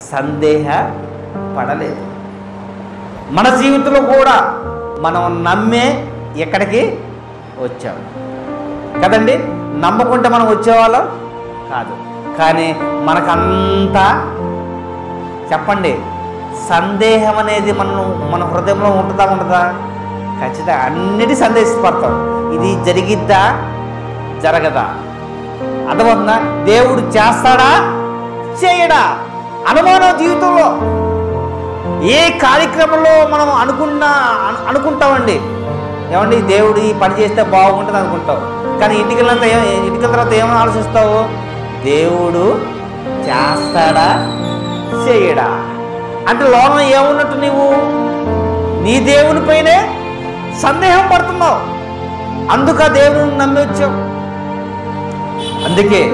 సందేహ పడలేదు మన జీవితంలో కూడా మనం నమ్మే ఎక్కడికి వచ్చాం కదండి నమ్మకుంటే మనం వచ్చేవాళ్ళం కాదు కానీ మనకంతా చెప్పండి సందేహం అనేది మనం మన హృదయంలో ఉంటుందా ఉండదా ఖచ్చితంగా అన్నిటి సందేశపడతాం ఇది జరిగిద్దా జరగదా అర్థమవుతుందా దేవుడు చేస్తాడా చేయడా అనుమానం జీవితంలో ఏ కార్యక్రమంలో మనం అనుకున్న అను- అనుకుంటామండి ఏమండి దేవుడు ఈ పని చేస్తే బాగుంటుంది అనుకుంటావు కానీ ఇంటికి వెళ్ళినంత ఏ- ఇంటికి వెళ్ళిన తర్వాత ఏమని ఆలోచిస్తావు దేవుడు చేస్తాడా చేయడా అంటే లోన ఏమున్నట్టు నీవు నీ దేవునిపైనే సందేహం పడుతున్నావు అందుక దేవుని నమ్మి వచ్చావు అందుకే